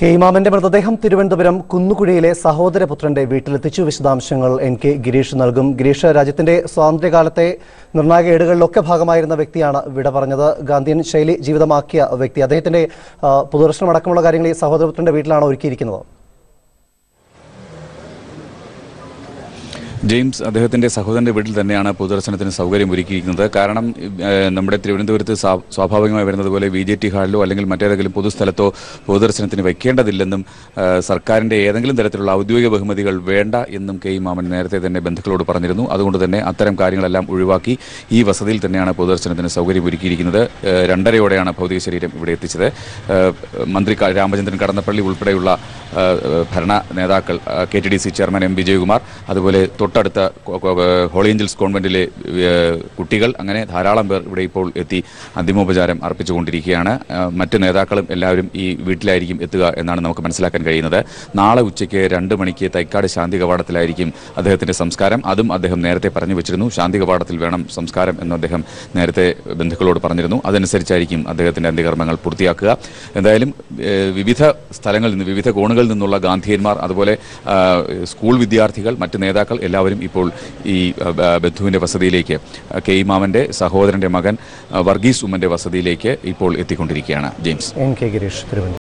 K ഇമാമിന്റെ മൃതദേഹം തിരുവനന്തപുരം കുന്നുകുഴിയിലെ സഹോദരപുത്രന്റെ വീട്ടിലെത്തിച്ചു വിശദാംശങ്ങൾ എൻ കെ ഗിരീഷ് നൽകും ഗിരീഷ് രാജ്യത്തിന്റെ സ്വാതന്ത്ര്യകാലത്തെ നിർണായക ഏടുകളിലൊക്കെ ഭാഗമായിരുന്ന വ്യക്തിയാണ് വിട പറഞ്ഞത് ഗാന്ധിയൻ ശൈലി ജീവിതമാക്കിയ വ്യക്തി അദ്ദേഹത്തിന്റെ ആ, പൊതുദർശനം അടക്കമുള്ള കാര്യങ്ങൾ ഈ സഹോദരപുത്രന്റെ വീട്ടിലാണ് ഒരുക്കിയിരിക്കുന്നത് ജെയിംസ് അദ്ദേഹത്തിന്റെ സഹോദരന്റെ വീട്ടിൽ തന്നെയാണ് പൊതുദർശനത്തിന് സൗകര്യം ഒരുക്കിയിരിക്കുന്നത് കാരണം ഏഹ്, നമ്മുടെ തിരുവനന്തപുരത്ത് സ്വാ- സ്വാഭാവികമായി വരുന്നത് പോലെ വി ജെ ടി ഹാളിലോ അല്ലെങ്കിൽ മറ്റേതെങ്കിലും പൊതുസ്ഥലത്തോ പൊതുദർശനത്തിന് വെക്കേണ്ടതില്ലെന്നും ഏഹ്, സർക്കാരിന്റെ ഏതെങ്കിലും തരത്തിലുള്ള ഔദ്യോഗിക ബഹുമതികൾ വേണ്ട എന്നും കെ ഇ മാമൻ നേരത്തെ തന്നെ ബന്ധുക്കളോട് പറഞ്ഞിരുന്നു അതുകൊണ്ട് തന്നെ അത്തരം കാര്യങ്ങളെല്ലാം ഒഴിവാക്കി ഈ വസതിയിൽ തന്നെയാണ് പൊതുദർശനത്തിന് സൗകര്യം ഒരുക്കിയിരിക്കുന്നത് ഏഹ്, രണ്ടരയോടെയാണ് ഭൗതിക ശരീരം ഇവിടെ എത്തിച്ചത് ഏഹ്, മന്ത്രി ക- രാമചന്ദ്രൻ കടന്നപ്പള്ളി ഉൾപ്പെടെയുള്ള ഏഹ്, ഭരണ നേതാക്കൾ K T D C chairman M Vijayakumar അതുപോലെ തൊട്ടടുത്ത കൊ- കൊ- ഹോളി ഏഞ്ചൽസ് കോൺവെന്റിലെ ഏഹ്, കുട്ടികൾ അങ്ങനെ ധാരാളം പേർ ഇവിടെ ഇപ്പോൾ എത്തി അന്തിമോപചാരം അർപ്പിച്ചുകൊണ്ടിരിക്കുകയാണ് ഏഹ്, മറ്റ് നേതാക്കളും എല്ലാവരും ഈ വീട്ടിലായിരിക്കും എത്തുക എന്നാണ് നമുക്ക് മനസ്സിലാക്കാൻ കഴിയുന്നത് നാളെ ഉച്ചയ്ക്ക് രണ്ട് മണിക്ക് തൈക്കാട് ശാന്തി കവാടത്തിലായിരിക്കും അദ്ദേഹത്തിന്റെ സംസ്കാരം അതും അദ്ദേഹം നേരത്തെ പറഞ്ഞു വെച്ചിരുന്നു ശാന്തി കവാടത്തിൽ വേണം സംസ്കാരം എന്ന് അദ്ദേഹം നേരത്തെ ബന്ധുക്കളോട് പറഞ്ഞിരുന്നു അതനുസരിച്ചായിരിക്കും അദ്ദേഹത്തിന്റെ അന്ത്യകർമ്മങ്ങൾ പൂർത്തിയാക്കുക എന്തായാലും ഏഹ്, വിവിധ സ്ഥലങ്ങളിൽ നിന്ന് വിവിധ കോണുകളിൽ നിന്നുള്ള ഗാന്ധിയന്മാർ അതുപോലെ ആ, സ്കൂൾ വിദ്യാർത്ഥികൾ മറ്റ് നേതാക്കൾ എല്ലാവരും ഇപ്പോൾ ഈ ആ, ബ- ബന്ധുവിന്റെ വസതിയിലേക്ക് ആ, കെ ഇ മാമന്റെ സഹോദരന്റെ മകൻ ആ, വർഗീസ് ഉമ്മന്റെ വസതിയിലേക്ക് ഇപ്പോൾ എത്തിക്കൊണ്ടിരിക്കുകയാണ് James N K Girish Thiruvananthapuram